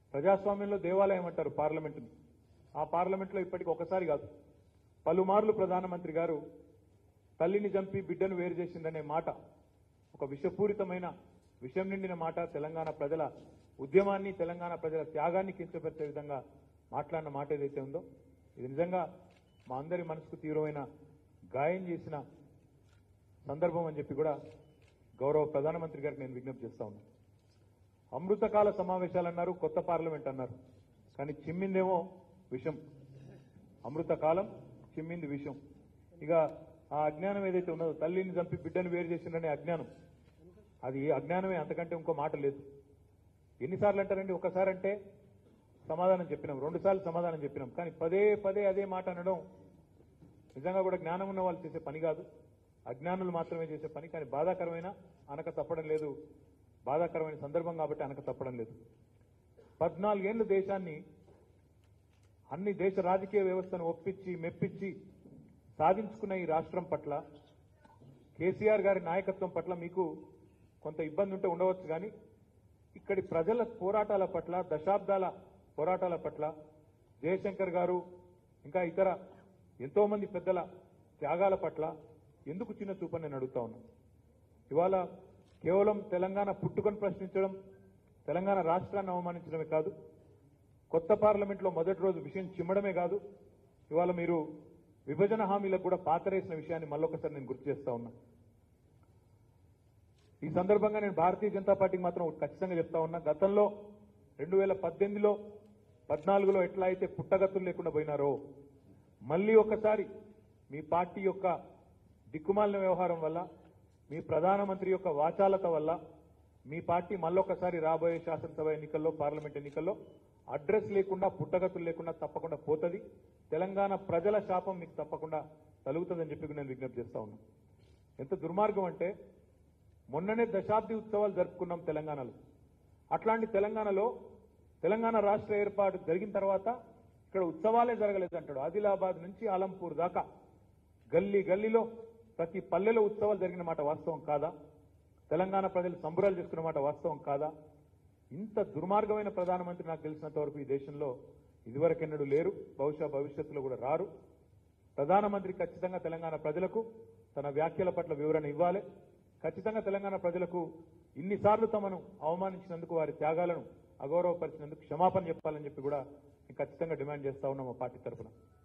ప్రజాస్వామ్యంలో దేవాలయం అంటారు పార్లమెంటుని ఆ పార్లమెంట్లో ఇప్పటికి ఒకసారి కాదు పలుమార్లు ప్రధానమంత్రి గారు తల్లిని చంపి బిడ్డను వేరు చేసిందనే మాట ఒక విషపూరితమైన విషం నిండిన మాట తెలంగాణ ప్రజల ఉద్యమాన్ని తెలంగాణ ప్రజల త్యాగాన్ని కించపరిచే విధంగా మాట్లాడిన మాట ఏదైతే ఉందో ఇది నిజంగా మా అందరి మనసుకు తీవ్రమైన గాయం చేసిన సందర్భం అని చెప్పి కూడా గౌరవ ప్రధానమంత్రి గారికి నేను విజ్ఞప్తి చేస్తా ఉన్నాను అమృతకాల సమావేశాలు అన్నారు కొత్త పార్లమెంట్ అన్నారు కానీ చిమ్మిందేమో విషం అమృతకాలం చిమ్మింది విషం ఇక ఆ అజ్ఞానం ఏదైతే ఉన్నదో తల్లిని చంపి బిడ్డను వేరు చేసిందనే అజ్ఞానం అది అజ్ఞానమే అంతకంటే ఇంకో మాట లేదు ఎన్నిసార్లు అంటారండి ఒకసారి అంటే సమాధానం చెప్పినాం రెండు సార్లు సమాధానం చెప్పినాం కానీ పదే పదే అదే మాట అనడం నిజంగా కూడా జ్ఞానం ఉన్న వాళ్ళు చేసే పని కాదు అజ్ఞానులు మాత్రమే చేసే పని కానీ బాధాకరమైన అనక తప్పడం లేదు బాధాకరమైన సందర్భం కాబట్టి అనక తప్పడం లేదు పద్నాలుగేళ్ల దేశాన్ని అన్ని దేశ రాజకీయ వ్యవస్థను ఒప్పించి మెప్పించి సాధించుకున్న ఈ రాష్ట్రం పట్ల కేసీఆర్ గారి నాయకత్వం పట్ల మీకు కొంత ఇబ్బంది ఉంటే ఉండవచ్చు కానీ ఇక్కడి ప్రజల పోరాటాల పట్ల దశాబ్దాల పోరాటాల పట్ల జయశంకర్ గారు ఇంకా ఇతర ఎంతో మంది పెద్దల త్యాగాల పట్ల ఎందుకు చిన్న చూపని నేను అడుగుతా ఉన్నా ఇవాళ కేవలం తెలంగాణ పుట్టుకొని ప్రశ్నించడం తెలంగాణ రాష్ట్రాన్ని అవమానించడమే కాదు కొత్త పార్లమెంట్లో మొదటి రోజు విషయం చిమ్మడమే కాదు ఇవాళ మీరు విభజన హామీలకు కూడా పాతరేసిన విషయాన్ని మళ్ళొకసారి నేను గుర్తు చేస్తా ఉన్నా ఈ సందర్భంగా నేను భారతీయ జనతా పార్టీకి మాత్రం ఒకటి ఖచ్చితంగా చెప్తా ఉన్నా గతంలో రెండు వేల పద్దెనిమిదిలో పద్నాలుగులో ఎట్లా అయితే పుట్టగతులు లేకుండా పోయినారో మళ్ళీ ఒకసారి మీ పార్టీ యొక్క దిక్కుమాలిన వ్యవహారం వల్ల మీ ప్రధానమంత్రి యొక్క వాచాలత వల్ల మీ పార్టీ మళ్ళొకసారి రాబోయే శాసనసభ ఎన్నికల్లో పార్లమెంట్ ఎన్నికల్లో అడ్రస్ లేకుండా పుట్టగతులు లేకుండా తప్పకుండా పోతుంది తెలంగాణ ప్రజల శాపం మీకు తప్పకుండా తలుగుతుందని చెప్పి నేను విజ్ఞప్తి చేస్తా ఉన్నా ఎంత దుర్మార్గం అంటే మొన్ననే దశాబ్ది ఉత్సవాలు జరుపుకున్నాం తెలంగాణలో అట్లాంటి తెలంగాణలో తెలంగాణ రాష్ట్ర ఏర్పాటు జరిగిన తర్వాత ఇక్కడ ఉత్సవాలే జరగలేదు అంటాడు ఆదిలాబాద్ నుంచి ఆలంపూర్ దాకా గల్లీ గల్లీలో ప్రతి పల్లెలో ఉత్సవాలు జరిగిన మాట వాస్తవం కాదా తెలంగాణ ప్రజలు సంబరాలు చేసుకున్న మాట వాస్తవం కాదా ఇంత దుర్మార్గమైన ప్రధానమంత్రి నాకు తెలిసినంత వరకు ఈ దేశంలో ఇదివరకెన్నడూ లేరు బహుశా భవిష్యత్తులో కూడా రారు ప్రధానమంత్రి ఖచ్చితంగా తెలంగాణ ప్రజలకు తన వ్యాఖ్యల పట్ల వివరణ ఇవ్వాలి ఖచ్చితంగా తెలంగాణ ప్రజలకు ఇన్నిసార్లు తమను అవమానించినందుకు వారి త్యాగాలను అగౌరవపరిచినందుకు క్షమాపణ చెప్పాలని చెప్పి కూడా నేను ఖచ్చితంగా డిమాండ్ చేస్తా ఉన్నాం మా పార్టీ తరఫున